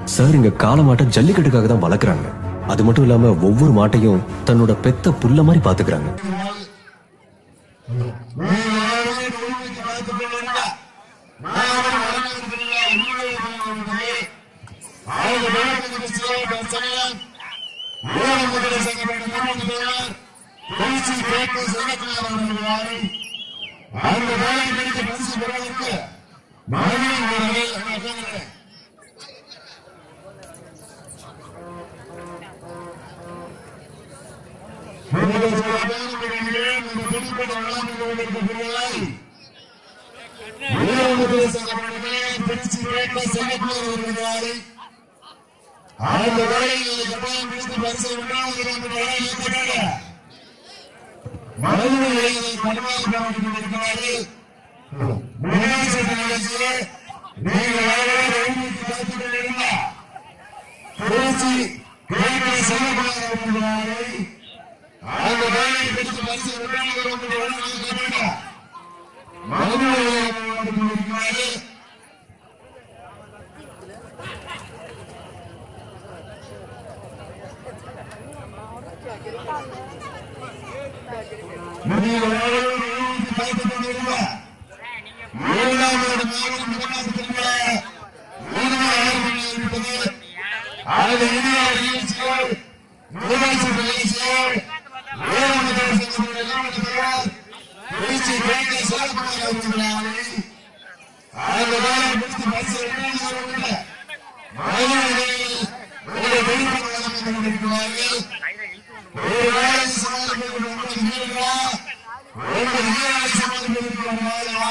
Sir இங்க காளை மாட்டை ஜல்லிக்கட்டுக்காக தான் வளர்க்குறாங்க அது மட்டும் இல்லாம ஒவ்வொரு மாட்டையும் தன்னோட பெத்த புள்ள மாதிரி பாத்துக்கிறாங்க அந்த வேலை பிடித்த பரிசு பெறுவதற்கு மாநில வீரர்கள் அங்கே உட்கார்ந்திருக்கிறேன். நீங்கள் சில பேருடைய இந்த குறிப்பிட்ட விளையாட்டு கொண்டிருக்கக்கூடியவர்கள் வீரமுத்திரை சங்கமங்களே பிடிச்சு கேட்க செல்லப்போர் வருகிறார்கள் அந்த வேலையில் கட்டாயம் பிடித்து பரிசு உண்டாவது என்று வேலையை கொண்டாட மனித நிலையை கடுமையாக கவனித்துக் கொண்டிருக்கிறார்கள் முன்னாள் சென்ற நிகழ்ச்சியிலே நீங்கள் அனைவரும் எழுதிட்டு பார்த்துக் கொண்டிருந்த திருச்சி கேட்க செல்லப்போர் வருகிறார்கள் அந்த வேலையை பிடித்து பரிசு உண்டாவது என்று வேலையை கொண்டாட மனித நிலையை கவனித்துக் கொண்டிருக்கிறார்கள் நீங்கள் அனைவரும் எழுதிட்டு பார்த்துக் கொண்டிருந்த மூன்றாவது மாவட்ட முதலாளத்திற்கு மூன்றாவது ஆளுநர் இருப்பது அது இந்திய நிகழ்ச்சிகள் முதலமைச்சர் நிகழ்ச்சிகள் வேளாண் சங்கத்தினுடைய நிறுவனத்தினர் திருச்சி கேட்க செல்லப்படாத இருக்கிறார்கள் அந்த வேலை முடித்து பரிசு வெளியிடுவதில் மகளிர்கள் உங்களை வெளிப்படுத்த கொண்டிருக்கிறார்கள் ஒரு வேலை சமாளிப்பது ஒன்பது வீரர்களா ஒன்பது வீரர்களை சமாளிப்பதற்கு ஒரு நாளா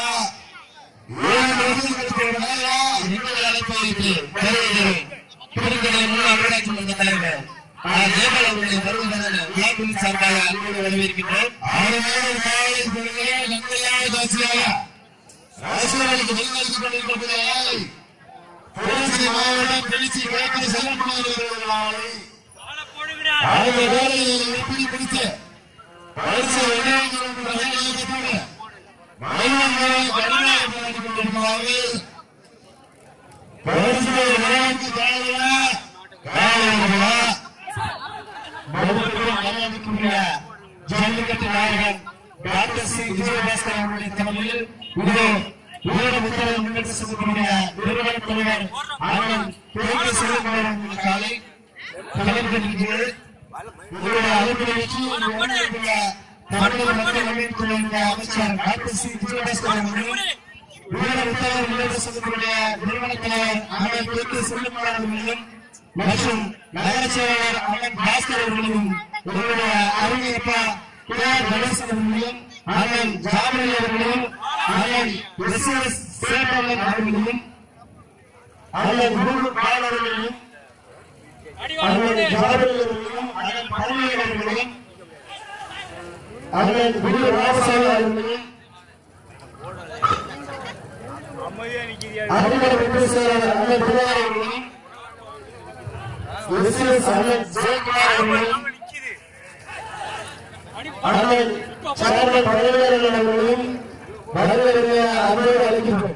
ஏழு பிரதிநிதிகளுக்கு ஒரு நாளா எங்களை அழைப்பதற்கு வருகிறேன் திருக்கடை முன்னாள் ஊராட்சி மன்ற தலைவர் நான் ஜெயபால் அவர்களை வருவதனால் விழாக்குழு சார்பாக அன்போடு வரவேற்கின்றோம் அருமையான காலை பொழுதே நன்மையான காட்சியாக அரசியலுக்கு வெளிநடத்தி கொண்டிருக்கக்கூடிய ஆலை திருச்சி மாவட்டம் திருச்சி கிழக்கு செல்லப்படுகிற ஆலை அந்த வேலையை எப்படி பிடித்து பரிசு விநியோகம் வகையாக மனிதர்களை கடுமையாக போராடிக் கொண்டிருக்கிறார்கள் பரிசு விநியோகத்து காலையா காலையா மதுரை கலாநிதிக்குரிய ஜல்லிக்கட்டு நாயகன் டாக்டர் சி விஜயபாஸ்கர் அவர்களுடைய தலைமையில் இதோ வீர முத்தரை முன்னெடுத்து செல்லக்கூடிய நிறுவன தலைவர் அண்ணன் பேரு சிவகுமார் அவர்கள் காலை கலந்துகிறது உங்களுடைய அழைப்பினை வச்சு உங்களுடைய தமிழக மக்கள் நலத்துறை அமைச்சர் டாக்டர் சி விஜயபாஸ்கர் அவர்கள் வீர முத்தரை முன்னெடுத்து செல்லக்கூடிய நிறுவன தலைவர் அண்ணன் பேரு சிவகுமார் அவர்களும் மற்றும் நகர செயலாளர் அண்ணன் பாஸ்கர் அவர்களும் உங்களுடைய அருமையப்பா கே கணேசன் அவர்களும் அண்ணன் ஜாமணி அவர்களும் அண்ணன் எஸ் எஸ் சேட்டவன் அவர்களும் அண்ணன் குரு பால் அவர்களும் அண்ணன் ஜாமணி அவர்களும் அண்ணன் பழனி அவர்களும் அண்ணன் குரு ராமசாமி அவர்களும் அண்ணன் வெற்றி செயலாளர் அண்ணன் திருவாரூர் அவர்களும் எஸ்எஸ் அண்ணன் ஜெயக்குமார் அவர்களும் அண்ணன் சேர்மன் பழனிவேலன் அவர்களும் வரவேற்க அன்போடு அழைக்கின்றோம்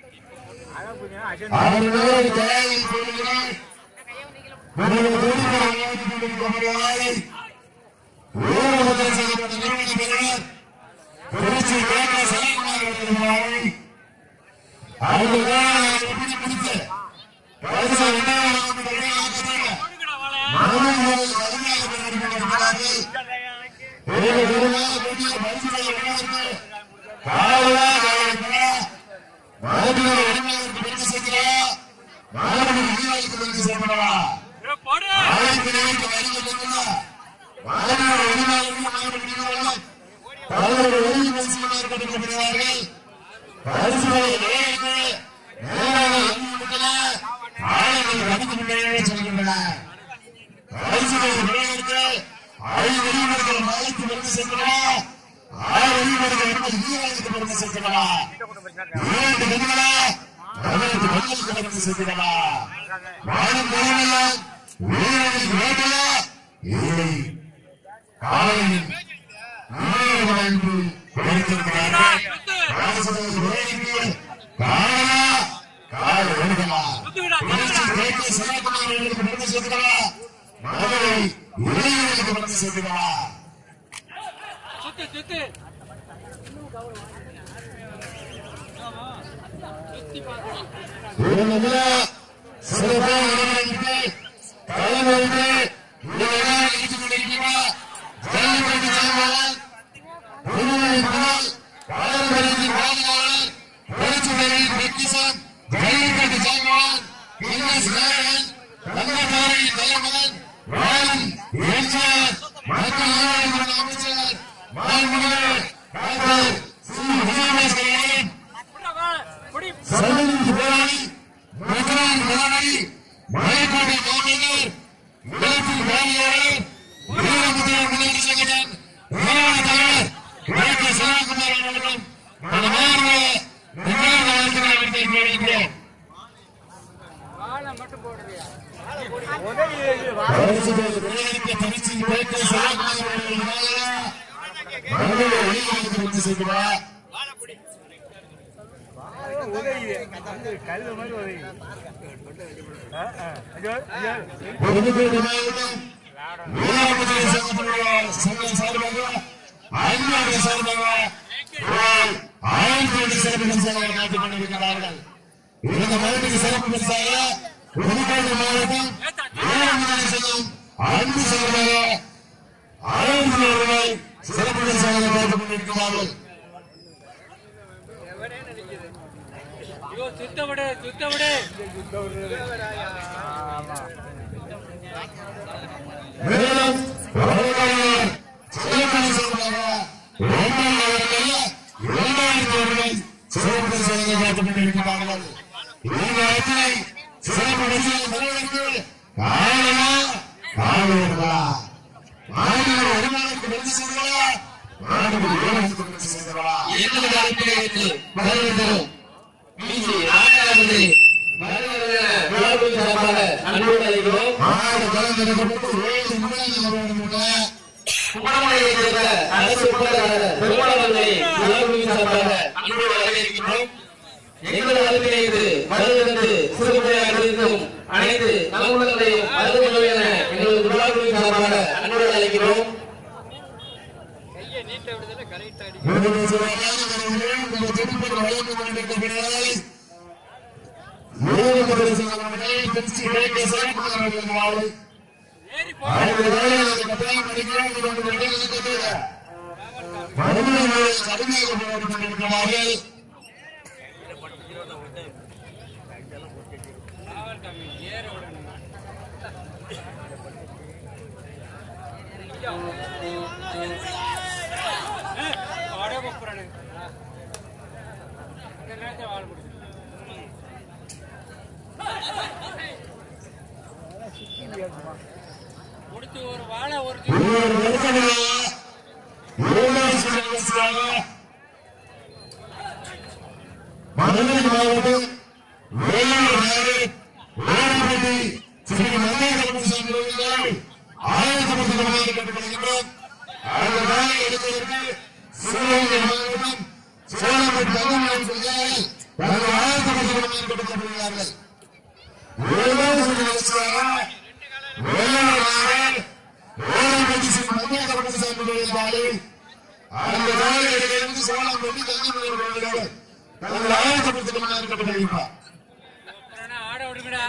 அவர்கள் தயாரில் போடுகிறார் உங்களுடைய தொழில்களை உருவாக்கிக் கொண்டிருக்கப்படுவதால் ஊரகத்தில் செய்யப்பட்ட நிறுவன பெறுவர் திருச்சி கேட்க செலவுமாறு வருகிறார்கள் அவங்க வேலையை எப்படி பிடித்து பரிசு விநியோகம் ஆக்கப்படுகிறார்கள் மாணவர்கள் கடுமையாக பெறுகிறார்கள் ஏழு விதமாக கூடிய பரிசுகளை விடுவதற்கு காலையா காலையா மாணவர்கள் உரிமையாளருக்கு பெருமை சேர்க்கிறா மாணவர்கள் விதிகளுக்கு பெருமை சேர்க்கிறா ஆயிரத்தி நிலைக்கு வருகிறா மாணவர்கள் உரிமையாளர்கள் மாணவர்கள் விதிகளும் பல்வேறு உரிமை பரிசுகளாக கொடுக்கப்படுகிறார்கள் பரிசுகளை நேருக்கு நேராக எண்ணிவிட்டன ஆளுநர்கள் கடிந்து கொண்டே சொல்கின்றன பரிசுகளை விளையாட்டு ஐந்து வெளிவர்கள் நாளைக்கு வந்து சென்றன ஆறு வெளிவர்கள் என்பது வீரர்களுக்கு வந்து சென்றன இரண்டு பெண்களா பதினெட்டு பெண்களுக்கு வந்து சென்றன வாழும் பெருமையில வீரர்களுக்கு வேட்டையா இல்லை காலையில் வீரர்களுக்கு கொடுத்திருக்கிறார்கள் ராஜசபை வேலைக்கு காலையா காலை வருகளா திருச்சி கேட்க சிறப்பாக அவர்களுக்கு பரிசு சேர்க்கிறா மதுரை இளைஞர்களுக்கு பரிசு சேர்க்கிறா சுத்து சுத்து இவங்க சிறப்பாக இளைஞர்களுக்கு தலைமைக்கு இதெல்லாம் இடித்துக் கொண்டிருக்கிறார் ஜல்லிக்கட்டு செய்வார் புதுவை முதல் பாரம்பரியத்தின் பாதுகாவலர் திருச்சுவரை வெற்றிசன் ஜல்லிக்கட்டு செய்வார் என்எஸ் நாராயணன் தங்கத்தாரை தலைமகன் வாழும் எம்ஜிஆர் மக்கள் நல்வாழ்வுத்துறை அமைச்சர் மாண்புமிகு டாக்டர் சி விஜயபாஸ்கர் அவர்கள் சமூக போராளி மதுரை முதலாளி மலைக்கோட்டை மாமன்னர் இலக்கிய வேலையாளர் வீரமுதிரை முன்னேற்ற சங்கத்தின் மேலாளர் தலைவர் டாக்டர் சிவகுமார் அவர்களும் மனமார்ந்த நினைவு வாழ்த்துக்களை விடுத்து கேட்கிறோம் வாழை மட்டும் போடுறியா பரிசுகள் விளையாட்டு பரிசு டாக்டர் சிவகுமார் அவர்கள் மதுரை வெளிநாட்டுக்கு வந்து சேர்க்கிறார் கல்வி மாதிரி உதவி ஆ, ஆ. ஐயோ, ஐயோ. புதுக்கோட்டை மாவட்டம் வீரமுதிரை சங்கத்தினுடைய சங்கம் சார்பாக ஐந்தாவது சார்பாக ஒரு ஆயிரத்தி எட்டு சிறப்பு பரிசாக காத்துக் கொண்டிருக்கிறார்கள் இந்த மகனுக்கு சிறப்பு பரிசாக புதுக்கோட்டை மாவட்டம் வீரமுதிரை சங்கம் அன்பு சார்பாக ஆயிரத்தி ரூபாய் சிறப்பு பரிசாக காத்துக் கொண்டிருக்கிறார்கள் ஐயோ சுத்த விடு சுத்த விடு மேலும் அவர்கள் சிறப்பு சார்பாக இரண்டாம் அவர்கள் இரண்டாயிரத்தி ரூபாய் சிறப்பு பரிசாக காத்துக் கொண்டிருக்கிறார்கள் இந்த இடத்திலே சிறப்பு பரிசாக பெறுவதற்கு காரணமா காரணங்களா மாணவர் வருமானத்துக்கு பரிசு செய்கிறா மாணவர் வீரர்களுக்கு பரிசு செய்கிறா எங்களது அழைப்பிலே இருந்து வருகிறோம் பிஜி ராஜாவது விழாவின் சார்பாக அன்போடு அழைக்கிறோம் மாணவ கலந்துரைக்கப்பட்டு ஏழு நிமிடங்கள் வருவதற்கு குமரமலையை சேர்ந்த அரசு உபகாரர் பெருமாளவர்களை விழாவின் சார்பாக அன்போடு வரவேற்கின்றோம் எங்களது அழைப்பிலே இருந்து வருகிறது சிறுமுறையாக இருக்கும் அனைத்து நலமுள்ளங்களையும் அருள்கள் என எங்களது விழாவின் சார்பாக அன்போடு அழைக்கிறோம் கையை நீட்ட விடுதல கரெக்ட் அடி இவர்கள் சிறப்பாக வருகிறேன் இந்த திருப்பதி வழக்கு கொண்டிருக்கிறார்கள் ஏழு பரிசு அவர்கள் திருச்சி கிழக்கு சிறப்பு அவர்கள் ஏறி போ ஆயிரத்தி தொள்ளாயிரத்தி பத்தாம் படிக்கிறோம் இது ஒன்று வெளியிட்டது. பதினேழு நாள் கடுமையாக போராடி கொண்டிருக்கிறார்கள் காவல் கம்மி ஏற விடணும் ஆடே போறானு இந்த நேரத்தில் வாழ் முடியும் முடிச்சு ஒரு வாழை ஒரு ஒருவர் நெருக்கடியாக இரண்டாம் சுழற்சியாக மதுரை மாவட்டம் வேலூர் நாடு வேளாண்மை ஸ்ரீ மந்திர சாமி ஆயிரத்தி கட்டுப்படுகின்றோம் அந்த நாளை எடுப்பதற்கு சிவகங்கை மாவட்டம் சோழப்பட்டு தங்கமலை சொல்கிறார்கள் தங்கள் ஆயிரத்தி கட்டுப்படுகிறார்கள் வேளாண் சுழற்சியாக வேலூர் நாடு வேளாண்மை ஸ்ரீ மந்திர சாமி அந்த நாளை எடுப்பதற்கு சோழம் பண்ணி தங்கமலை வருகிறார்கள் தங்கள் ஆயிரத்தி கட்டுப்படுகிறார் ஆட விடுங்கடா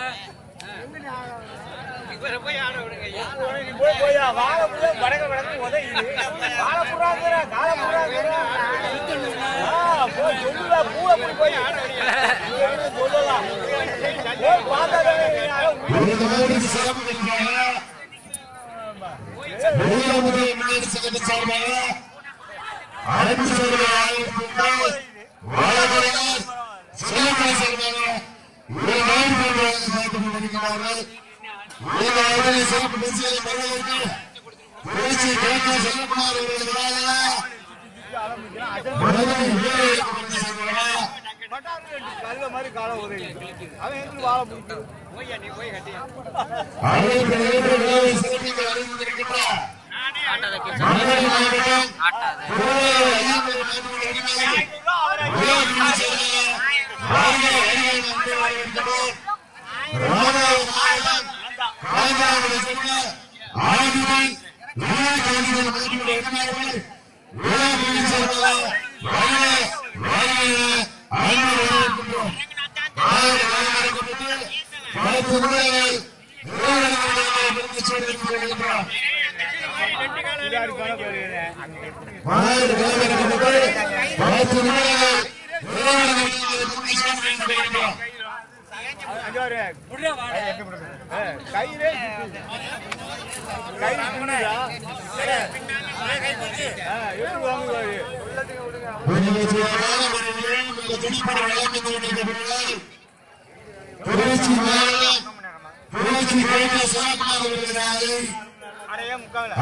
இவரை போய் ஆட விடுங்க ஐயா நீ போய் போயா வாழை புள்ள வடக்க வடக்க உதவி வாழை புறாங்கிற காலை புறாங்கிற ஆ, போய் சொல்லுடா, பூவை போய் போய் ஆட வையா. சொல்லலாம். போய் பார்த்தா தானே யாரும் இந்த மாதிரி சிறப்பு பெறுகிறார்கள். வெளியுறவுத்துறை முன்னேற்ற சங்கத்தின் சார்பாக அனைத்து சேவை ஆணையத்திற்கு வழக்கறிஞர் சிறப்பு சார்பாக இரு நாடுகள் காத்துக் கொண்டிருக்கிறார்கள் இந்த அவர்களை சிறப்பு பேசியதை பெறுவதற்கு திருச்சி கேட்க செல்லக்குமார் அவர்களுக்காக மனதை வீரர்களுக்கு கொண்டு செல்கிறார் பட்டாசு ரெண்டு கழுதை மாதிரி காலை உதவி அவன் எங்களுக்கு வாழை பிடிக்கும் போய்யா நீ போய் கட்டி அவர்களுக்கு நேற்று விழாவை சிறப்பிக்க அறிவித்திருக்கின்றார் மதுரை மாவட்டம் திருவாரூர் ஐயம்பேட்டை மாவட்ட அடிமையாளர் விழா குழு செயலாளர் மாநில அறிவியல் மந்திரி அவர்களுக்கு ராமநாதபுரம் ஆயுதம் விநாயக கலைஞர்கள் மதிப்புள்ள எண்ணமானவர்கள் வேளாண் சார்பாக வாங்க வாங்க ஐநூறு இருக்கின்றோம் ஆயிரம் வழங்கப்பட்டு பத்து முறைகள் விருது சேர்ந்திருக்கின்றோம் பின்னாடி கணக்கு வருது. மாநில வழங்கப்பட்டு பத்து முறைகள் விருது சேர்ந்திருக்கின்றோம் அங்க பாரு. ஏ, கையிலே கை பின்னுதா? ஆ, எப்படி வாங்குவாரு? அடையே முக்கால.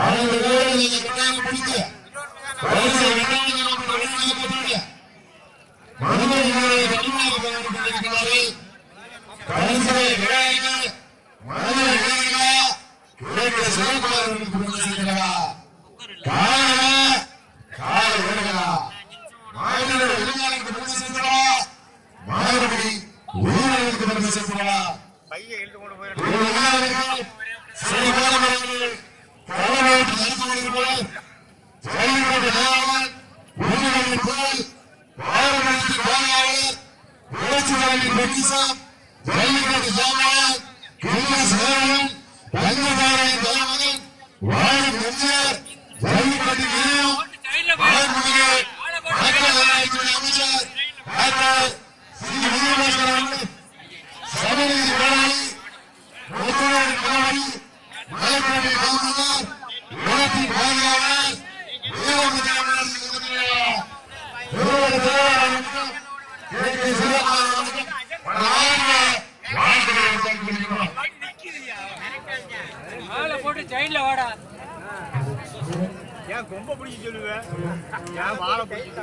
பையை இழுத்து கொண்டு போயிரு. மாலை போட்டு ஜெயில வாடா ஏன் கொம்ப பிடிக்க சொல்லுவேன் ஏன் வாழை பிடிக்க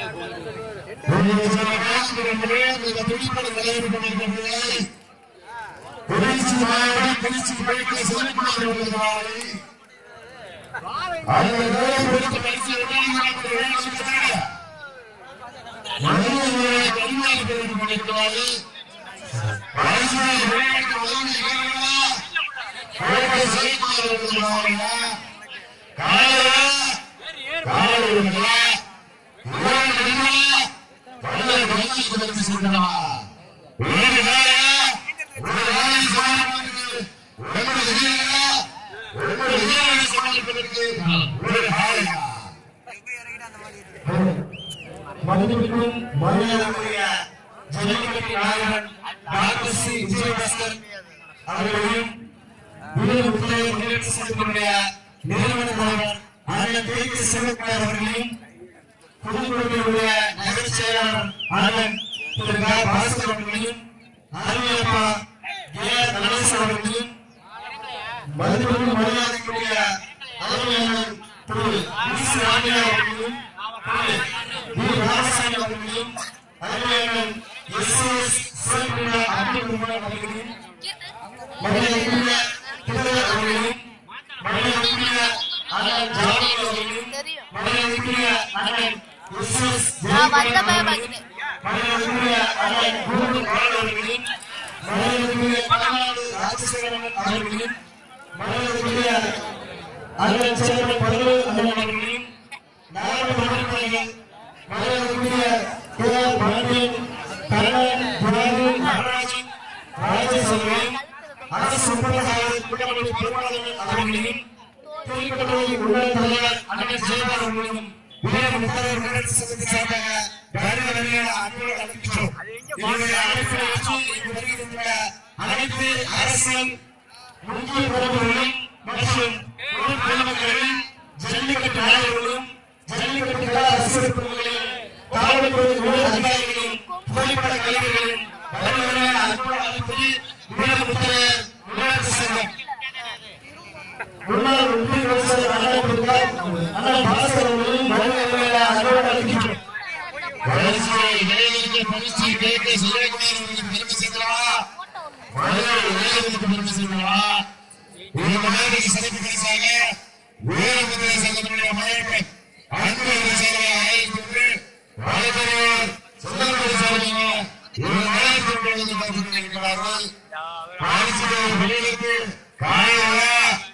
மதிப்பிற்கும் மரியாதைக்குரிய ஜல்லிக்கட்டு நாயகன் டாக்டர் சி விஜயபாஸ்கர் அவர்களையும் வீர முத்தையர் முன்னேற்ற சங்கத்தினுடைய நிறுவன தலைவர் அண்ணன் கே கே செல்வகுமார் அவர்களையும் புதுக்கோட்டையுடைய நகர செயலாளர் அண்ணன் திரு க. பாஸ்கர் அவர்களையும் அறிவியப்பா ஏ கணேசன் அவர்களையும் மதிப்பிற்கும் மரியாதைக்குரிய அறிவியலர் திரு வி. சி. ராமையா அவர்களையும் திரு வி. ராமசாமி அவர்களையும் அறிவியலர் எஸ். எஸ். சிவகுமார் அப்துல் குமார் அவர்களையும் மரியாதைக்குரிய திரு அவர்களையும் மரியாதைக்குரிய அண்ணன் ஜானகி அவர்களையும் மரியாதைக்குரிய அண்ணன் எஸ். எஸ். நான் வந்த ஜெயக்குமார் பயம் அவர்களையும் மரியாதைக்குரிய அண்ணன் கூகுள் பால் அவர்களையும் மரியாதைக்குரிய தமிழ்நாடு ராஜசேகரன் அவர்களையும் மரியாதைக்குரிய அண்ணன் சேகரன் பல்லு அண்ணன் அவர்களையும் நாகர மந்திரிகள் மரியாதைக்குரிய திரு பாண்டியன் கண்ணன் புராணி நடராஜன் ராஜேஷ் அவர்களையும் அரசு ஒப்பந்தக்காரர் குற்றமணி பெருமாளர்கள் அவர்களையும் திருப்பதி உடல் தலைவர் அண்ணன் ஜெயபால் அவர்களையும் வீர முத்தவர் முன்னேற்ற சங்கத்தை சார்பாக வருக வருக அன்போடு அழைக்கின்றோம் இவருடைய அழைப்பை ஏற்று இங்கு வருகின்ற அனைத்து அரசியல் முக்கிய பிரமுகர்களும் மற்றும் ஊர் பொதுமக்களும் ஜல்லிக்கட்டு நாயகர்களும் ஜல்லிக்கட்டு கள அரசியல் பிரமுகர்களும் காவல்துறை உயர் அதிகாரிகளும் புகைப்பட கலைஞர்களும் வருக வருக அன்போடு அழைப்பது வீர முத்தவர் முன்னேற்ற சங்கம் முன்னாள் உறுதி அமைச்சர் அண்ணன் பிரித்தார் அண்ணன் பாஸ்கர் அவர்களையும் வருகை வருகிற அன்போடு அழைக்கின்றோம் பரிசு இளைஞருக்கு பரிசு கேட்க சிவகுமார் அவர்களுக்கு பெருமை சேர்க்கலாம் வருகை இளைஞருக்கு பெருமை சேர்க்கலாம் இந்த மகளிருக்கு சிறப்பு பரிசாக வீரமுதிரை சங்கத்தினுடைய மகளிர் அன்பு செயலாளர் ஆயிரத்தி வழக்கறிஞர் சுந்தரமணி சாமிங்க இவர் மகளிர் கொண்டு வந்து பார்த்துக் கொண்டிருக்கிறார்கள் பரிசு வெளியிட்டு காலையில்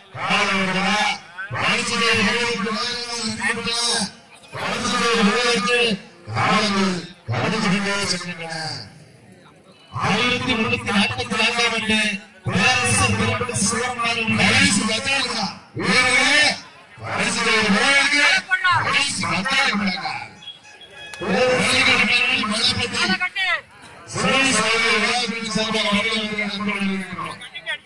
ஆயிரத்தி முன்னூத்தி நாற்பத்தி நான்காம் ஆண்டு பேரரசர் பெரும்படி சிவகுமாரின் வயசு பத்தாயிரம் வயசு பேருக்கு வயசு பத்தாயிரம் சிறை சோதனை விழாவின் சார்பாக வருகிறது என்று நம்புகிறோம்.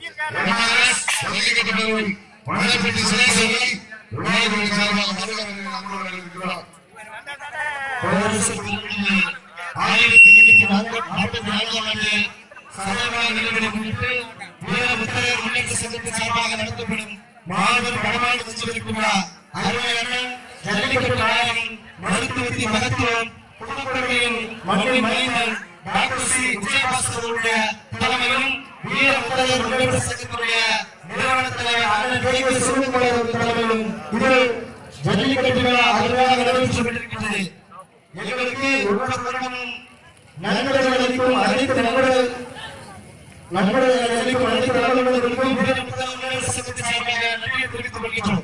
மலைப்பட்டி சிறை சோதனை விழாவின் சார்பாக வருகிறது என்று நம்புகிறோம். பேரரசர் பெரும்படி ஆயிரத்தி முன்னூத்தி நாற்பத்தி நான்காம் ஆண்டு சதவீத நிலவரை முன்னிட்டு வீர முத்தரையர் முன்னேற்ற சங்கத்தின் சார்பாக நடத்தப்படும் மாபெரும் படமாடு நிச்சயிக்கும் விழா அருமையான ஜல்லிக்கட்டு நாயகன் மருத்துவத்தின் மகத்துவம் புதுக்கோட்டையின் மண்ணின் மைந்தன் டாக்டர் சி விஜயபாஸ்கருடைய தலைமையிலும் வீர முத்தரையர் முன்னேற்ற சங்கத்தினுடைய நிறுவன தலைவர் அண்ணன் கே கே சிவகுமார் அவர்கள் தலைமையிலும் இது ஜல்லிக்கட்டு விழா அருமையாக நடைபெற்று கொண்டிருக்கின்றது எங்களுக்கு ஒவ்வொரு வருடமும் நன்கொடை அளிக்கும் அனைத்து நன்கொடை நன்கொடை அளிக்கும் அனைத்து நன்கொடைகளுக்கும் வீர முத்தரையர் சங்கத்தின் சார்பாக நன்றியை தெரிவித்துக் கொள்கின்றோம்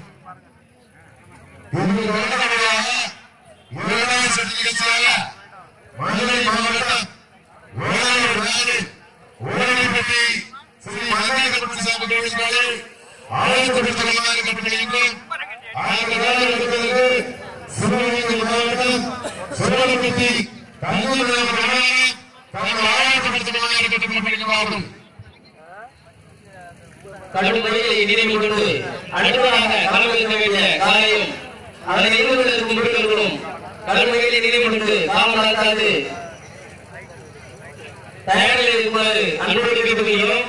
இன்று வருடங்களாக முதலாவது சட்ட நிகழ்ச்சியாக மதுரை மாவட்டம் ஓராளூர் நாடு ஓராளூர்பட்டி ஸ்ரீ மந்திய கருப்பண சாமி கோவில்களை ஆலயப்படுத்தலமாக கட்டப்படுகின்றோம் ஆயிரத்தி தொள்ளாயிரத்தி எழுபது சிவகங்கை மாவட்டம் சிவகங்கை கல்லூரி மாவட்டம் தங்கள் ஆலயப்படுத்தலமாக கட்டப்படுகின்றார்கள் கடும் மொழியை நினைவு கொண்டு அடுத்ததாக களமிறங்க வேண்டிய காலையும் அதனை எதிர்கொள்ள இருக்கும் வீரர்களும் கடுமைகளை நினைவு கொண்டு காலம் நடத்தாது தயாரில் இருக்குமாறு அன்போடு கேட்டுக்கொள்கிறோம்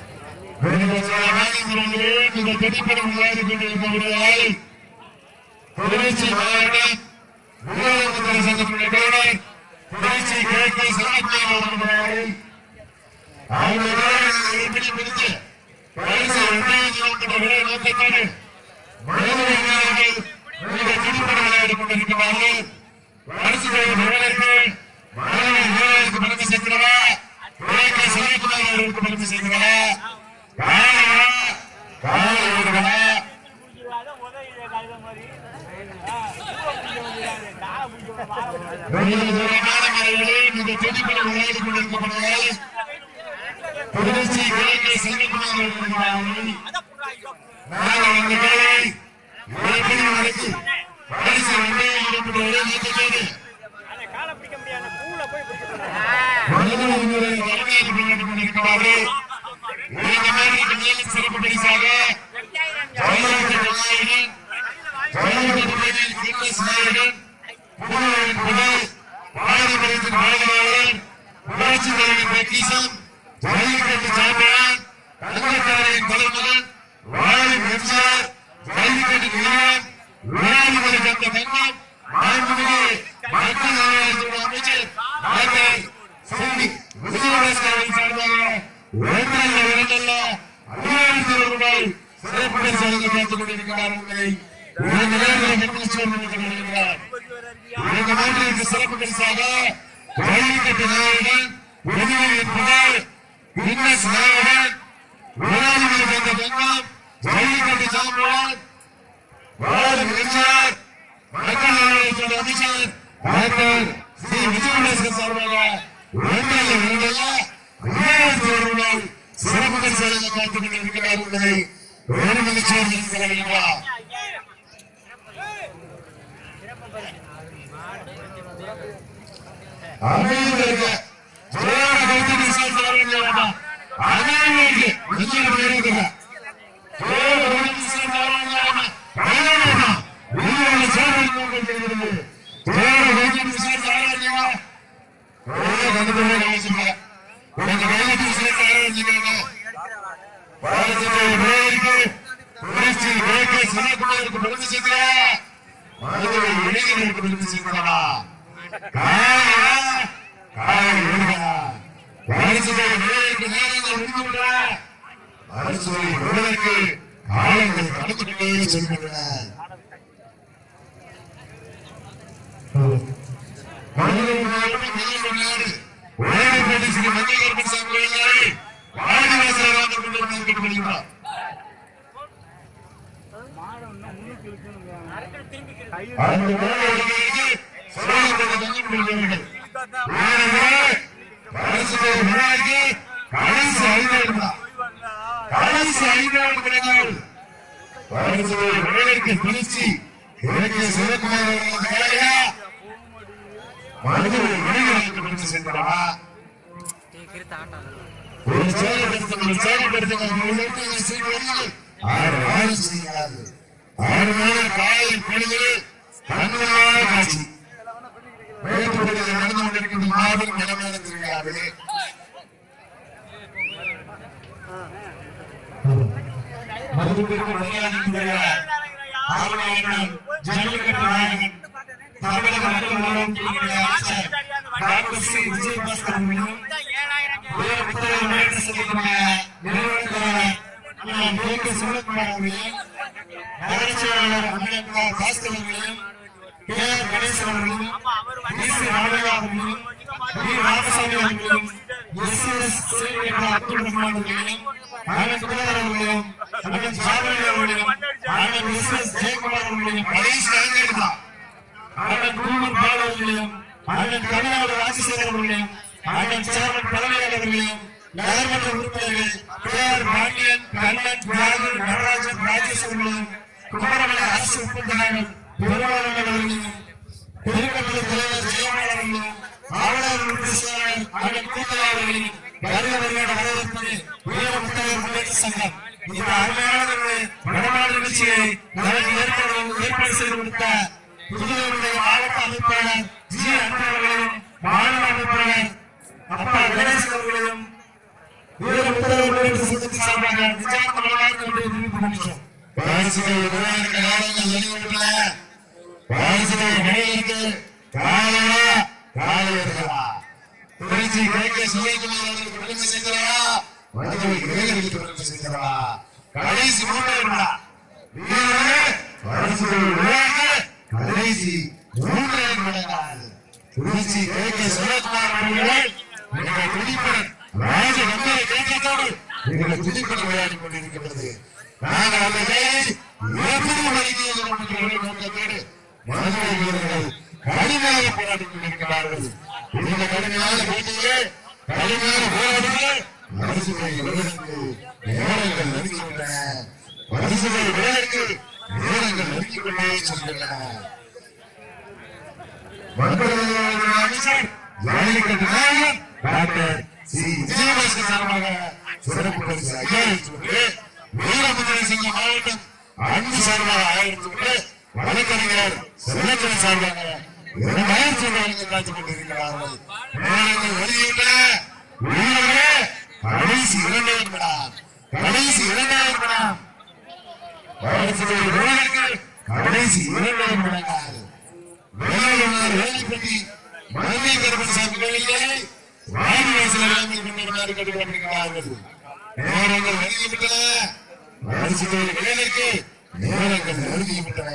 திருச்சி மாவட்டம் வீரமுத்திர சங்கத்தினுடைய தலைவர் திருச்சி கிழக்கு சிவகுமார் அவர்கள் எப்படி பிடித்து பரிசு இரண்டாயிரத்தி இருபத்தி விலை நோக்கத்தோடு மனித விஞ்ஞானிகள் இந்த திருப்பணி விளையாடிக் கொண்டிருக்கிறார்கள் பரிசுகளை பெறுவதற்கு மாணவ வீரர்களுக்கு பரிசு சேர்க்கிறதா கிழக்கு சிவகுமார் அவர்களுக்கு பரிசு சேர்க்கிறதா காலையா காலை வீரர்களா வெகு தூரமான முறையிலே இந்த திருப்பணி விளையாடிக் கொண்டிருக்கப்படுவதால் திருச்சி கிழக்கு சிவகுமார் அவர்கள் நாங்கள் அந்த வேலை எப்படி நடத்தி பரிசு இரண்டாயிரத்தி இருபத்தி விலை நோக்கத்தோடு மனித உரிமைகளை வரவேற்பு கொண்டு கொண்டிருக்கிறார்கள் இந்த மாதிரி மேலும் சிறப்பு பரிசாக ஜல்லிக்கட்டு விநாயகன் ஜல்லிக்கட்டு வீரர் கின்னஸ் நாயகன் புகழின் புகழ் பாரதிபுரத்தின் பாரதியாளர் புரட்சி தலைவர் பெக்கீசன் ஜல்லிக்கட்டு சாம்பியன் தங்கக்காரின் தலைமகன் வாழி எம்ஜிஆர் ஜல்லிக்கட்டு வீரன் விளையாடுகளை கண்ட தங்கம் மாண்புமிகு மக்கள் நலவாரியத்துறை அமைச்சர் டாக்டர் சி விஜயபாஸ்கரின் சார்பாக ஒன்றல்ல இரண்டல்ல ஐயாயிரத்தி ரூபாய் சிறப்பு பரிசு வழங்க காத்துக் கொண்டிருக்கிறார் என்பதை இந்த நேரத்தில் மகிழ்ச்சி கொண்டிருக்கிறார் இந்த நாட்டிற்கு சிறப்பு பரிசாக ஜல்லிக்கட்டு நாயகன் புதுவையின் புகழ் கின்னஸ் நாயகன் விளையாடுகளை கண்ட தங்கம் ஜல்லிக்கட்டு சாம்பியன் வார்டு அமைச்சர் மக்கள் நலத்துறை அமைச்சர் டாக்டர் சி விஜயபாஸ்கர் சார்பாக ஒன்றல்ல இரண்டல்ல ஐயாயிரத்தி ரூபாய் சிறப்பு பரிசு வழங்க காத்துக் கொண்டிருக்கிறார் என்பதை வேறு மகிழ்ச்சியோடு தெரிவித்துக் கொள்கிறார் அமைதியாக ஜெயலலிதா கருத்து விசாரித்து வர வேண்டியவா அமைதியாக நிச்சயம் இருக்கிற ஜெயலலிதா கருத்து விசாரித்து வர வேண்டியவா பயணமா உங்களை சேவை கொண்டிருக்கிறது ஜெயலலிதா கருத்து விசாரித்து வர வேண்டியவா கண்டுபிடிக்க அவசியம் உங்க வேலைக்கு விசாரித்து வர வேண்டியவா பாரதத்தை உபயோகித்து திருச்சி கிழக்கு சிவகுமாருக்கு பரிசு செய்கிறா மதுரை இளைஞர்களுக்கு பரிசு செய்கிறா காயா காய் விடுகிறா பரிசுகளை விளையாட்டு நேரங்கள் முடிந்துவிட்டா பரிசுகளை விடுவதற்கு காலங்கள் கடந்து கொண்டே செல்கின்றன மதுரை மாவட்டம் முதல் நாடு உலகப்பேட்டை ஸ்ரீ மத்திய கருப்பன் சாமி கோயிலை வாடிவாசலாக கொண்டு வந்து கொண்டிருக்கிறார் அந்த மேலடிக்கு சோழர்கள் தங்கி விடுகிறார்கள் பரிசுகளை விளையாடி கடைசி ஐந்தாயிரம் தான். கடைசி ஐந்தாயிரம் கிடையாது பரிசுகளை விளையாடிக்கு பிரிச்சு கிழக்கே சிவகுமார் அவர்கள் வேலையா மனிதர்கள் விளையாட்டு பிரிச்சு சென்றா ஒரு செயல்படுத்த ஒரு செயல்படுத்த ஆறு ஆறு செய்யாது ஆறு நாள் காலையில் பொழுது கண்களான காட்சி வேறுபடுகிறது நடந்து கொண்டிருக்கின்ற மாபெரும் நிலைமையான திருவிழாவில் மதுரைக்கு மரியாதைக்குரிய ஆளுநர் ஜல்லிக்கட்டு நாயகன் தமிழக மக்கள் நலத்துறை அமைச்சர் டாக்டர் சி விஜயபாஸ்கர் அவர்களும் வேறு புத்தக வெளியீட்டு சங்கத்தினுடைய நிறுவனத்தலைவர் அண்ணன் கே கே சிவகுமார் அவர்களையும் நகரச் செயலாளர் அண்ணன் பாஸ்கர் அவர்களையும் கே ஆர் கணேசன் அவர்களையும் டி சி ராமையா அவர்களையும் வி ராமசாமி அவர்களையும் S S Xavier Abdul Rahman அவர்களையும் அண்ணன் குமார் அவர்களையும் அண்ணன் சாமி அவர்களையும் அண்ணன் எஸ் எஸ் ஜெயக்குமார் அவர்களையும் கடைசி அறிஞர்கள் அண்ணன் குருமன் பால் அவர்களையும் அண்ணன் தமிழ்நாடு ராஜசேகர் அவர்களையும் அண்ணன் சேர்மன் பழனியார் அவர்களையும் நகர்மன்ற உறுப்பினர்கள் கே ஆர் பாண்டியன் கண்ணன் தியாகு நடராஜன் ராஜேஷ் அவர்களையும் குமரமலை அரசு ஒப்பந்தங்கள் பெருமாளன் அவர்களையும் பெருங்கமலை தலைவர் ஜெயமால் அவர்களையும் ஆவலாளர் உறுப்பினர் செயலாளர் அண்ணன் கூத்தலா அவர்களையும் வருக வருகிற வரவேற்பது வீர முத்தகர் முன்னேற்ற சங்கம் இந்த அருமையான ஒரு வடமாடு நிகழ்ச்சியை நமக்கு ஏற்பாடு ஏற்பாடு செய்து கொடுத்த புதுவையுடைய மாவட்ட அமைப்பாளர் ஜி அன்பு அவர்களையும் மாநில அமைப்பாளர் அப்பா கணேசன் அவர்களையும் வீர முத்தகர் முன்னேற்ற சங்கத்தின் சார்பாக நிஜாந்த மனமார்ந்த நன்றியை தெரிவித்துக் கொள்கிறோம் பாரிசுகள் விளையாட்டு நாடகங்கள் வெளியிட்டுள்ளன பாரிசுகள் வெளியிட்டு காலையா காலையர்களா திருச்சி கிழக்கே சுவைக்குமார் அவர்களுக்கு பெருமை சேர்க்கிறவா மதுரை இளைஞர்களுக்கு பெருமை சேர்க்கிறவா கடைசி மூன்றாயிரங்களா வீரர்களே பரிசுகள் விளையாட்டு கடைசி மூன்றாயிரம் விளையாடாது திருச்சி கிழக்கே சுவைக்குமார் அவர்களே எங்கள் துடிப்புடன் ராஜ நம்பரை கேட்கத்தோடு எங்கள் துடிப்புடன் விளையாடி கொண்டிருக்கின்றது நாங்கள் அந்த வேலை எப்படி வருகிறது நோக்கத்தோடு மதுரை வீரர்கள் கடுமையாக போராடி கொண்டிருக்கிறார்கள் இந்த கடுமையான போட்டியிலே கடுமையான போராட்டங்கள் பரிசுகளை விடுவதற்கு நேரங்கள் நெருங்கிவிட்டன பரிசுகளை விடுவதற்கு நேரங்கள் நெருங்கிக் கொண்டே செல்கின்றன மக்கள் அமைச்சர் ஜல்லிக்கட்டு நாயகன் டாக்டர் சி விஜயபாஸ்கர் சார்பாக சிறப்பு பரிசு ஐயாயிரத்தி ஒன்று வீரமுதிரை சிங்க மாவட்டம் அன்பு சார்பாக ஆயிரத்தி ஒன்று வழக்கறிஞர் செல்லக்கணி சார்பாக இரண்டாயிரத்தி ஒன்று வழங்க காத்துக் கொண்டிருக்கிறார்கள் நேரங்கள் வருகின்றன வீரர்களே கடைசி இரண்டாயிரம் விடா கடைசி இரண்டாயிரம் விடா வயசுடைய வீரர்கள் கடைசி இரண்டாயிரம் விடங்கள் வேலையுள்ளவர் வேலைப்பட்டி மதுரை கருப்பசாமி கோயில்களை வாடிவாசல் இல்லாமல் கொண்டிருந்தார் கேட்டுக்கொண்டிருக்கிறார்கள் நேரங்கள் நெருங்கிவிட்டன வரிசையில் வேலைக்கு நேரங்கள் நெருங்கிவிட்டன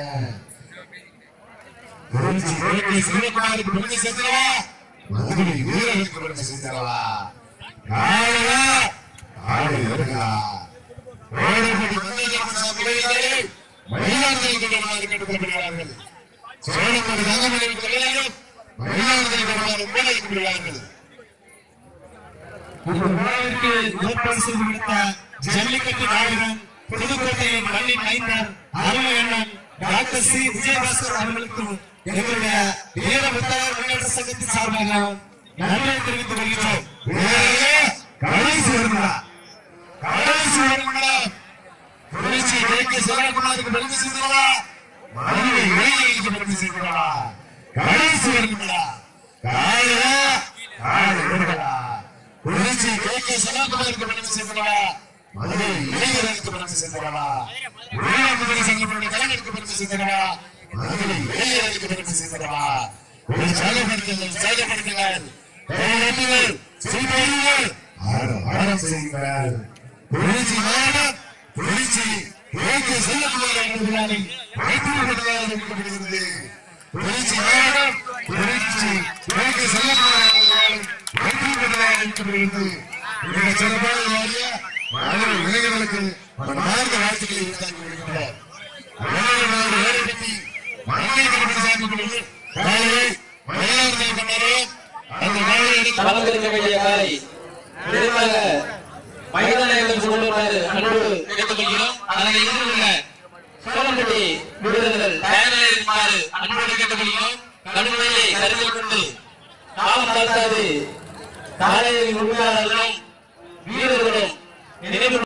திருச்சி வேலை சிவகுமாருக்கு பெருமை சேர்த்தவா மதுரை வீரர்களுக்கு பெருமை சேர்த்தவா காலையா காலை வருகிறா வேலைப்பட்டி மதுரை கருப்பசாமி கோயில்களை மயிலாடுதுறை கொண்டிருந்தார் கேட்டுக்கொண்டிருக்கிறார்கள் சோழமலை தங்கமலை கொள்ளையாரும் மயிலாடுதுறை கொண்டாடும் ஊழலுக்கு விடுவார்கள் இந்த விழாவிற்கு ஏற்பாடு செய்து கொடுத்த ஜல்லிக்கட்டு நாயகன் புதுக்கோட்டையின் மண்ணின் மைந்தர் அருமை அண்ணன் டாக்டர் சி விஜயபாஸ்கர் அவர்களுக்கு எங்களுடைய வீர புத்தகர் முன்னேற்ற சங்கத்தின் சார்பாக நன்றியை தெரிவித்துக் கொள்கிறோம் வீரர்களே, கடைசி வருங்களா கடைசி வருங்களா திருச்சி கிழக்கு சிவகுமாருக்கு பெருமை செய்தவா மதுரை இளைஞர்களுக்கு பெருமை செய்தவா கடைசி வருங்களா காலையா காலை வருங்களா திருச்சி கிழக்கு சிவகுமாருக்கு பெருமை செய்தவா மதுரை இளைஞர்களுக்கு பெருமை செய்தவா வீரமுதிரை சங்கத்தினுடைய கலைஞருக்கு பெருமை செய்தவா மதுரை இளைஞர்களுக்கு பெருமை செய்தவா ஒரு சாலைப்படுத்துங்கள் சாலைப்படுத்துங்கள் கையெழுத்துங்கள் செய்திகள் ஆரம் ஆரம் செய்யுங்கள் திருச்சி மாவட்டம் திருச்சி கிழக்கு செல்லக்குமார் என்பதனாலே வைத்திருப்பதாக அறிவிக்கப்படுகிறது திருச்சி மாவட்டம் திருச்சி கிழக்கு செல்லக்குமார் என்பதனாலே வைத்திருப்பதாக அறிவிக்கப்படுகிறது இந்த சிறப்பான வாரிய மாணவ இளைஞர்களுக்கு மனமார்ந்த வாழ்த்துக்களை உண்டாக்கி வருகின்றனர் முதலாவது வேலைப்பட்டி மண்ணை சார்ந்து காலையை மயிலாடுதுறை கொண்டாரு அந்த காலையை எடுத்து கலந்திருக்க வேண்டிய காலை விரைவாக மைதானத்தில் கொண்டு வருமாறு அன்போடு கேட்டுக்கொள்கிறோம் அதனை எதிர்கொள்ள சோழம்பட்டி வீரர்கள் தயாரில் இருக்குமாறு அன்போடு கேட்டுக்கொள்கிறோம் கடுமையை கருத்தில் கொண்டு காலம் தாழ்த்தாது காலையில் உண்மையாளர்களும் வீரர்களும் நினைவு